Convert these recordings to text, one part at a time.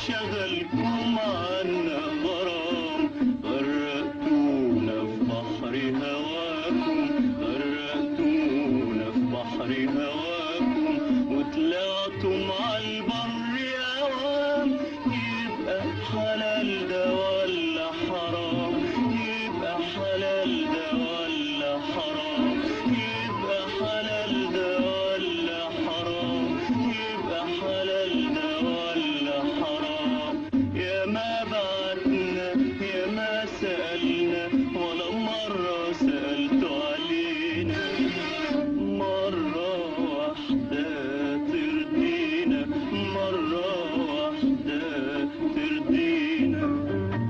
شغلكم عنا غرام غرقتونا في بحر هواكم غرقتونا في بحر هواكم وطلعتم عالبر اوام يبقى حلال ده ولا حرام يبقى حلال ده ولا حرام يبقى حلال ده ولا حرام يبقى حلال ده ولا حرام يا ما بعتنا يا ما سألنا ولا مرة سألتوا علينا مرة واحدة ترضينا مرة واحدة ترضينا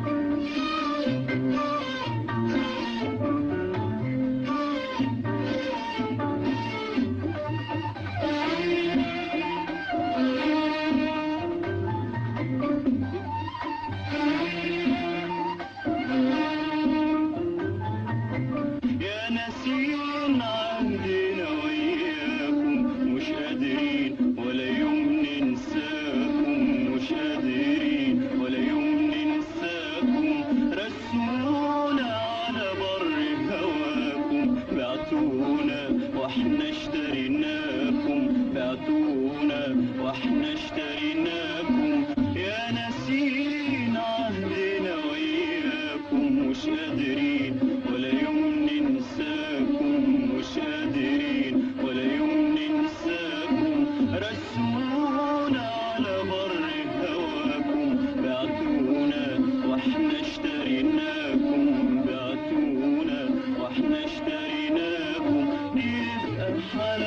يا ناسين عهدنا وياكم مش قادرين ولا يوم ننساكم مش قادرين ولا يوم ننساكم رسونا على بر هواكم بعتونا واحنا اشتريناكم بعتونا واحنا اشتريناكم يا ناسين عهدنا وياكم مش قادرين ولا يوم ننساكم مش قادرين ولا يوم ننساكم رسونا على بر هواكم بعتونا واحنا اشتريناكم بعتونا واحنا اشتريناكم يبقى حلال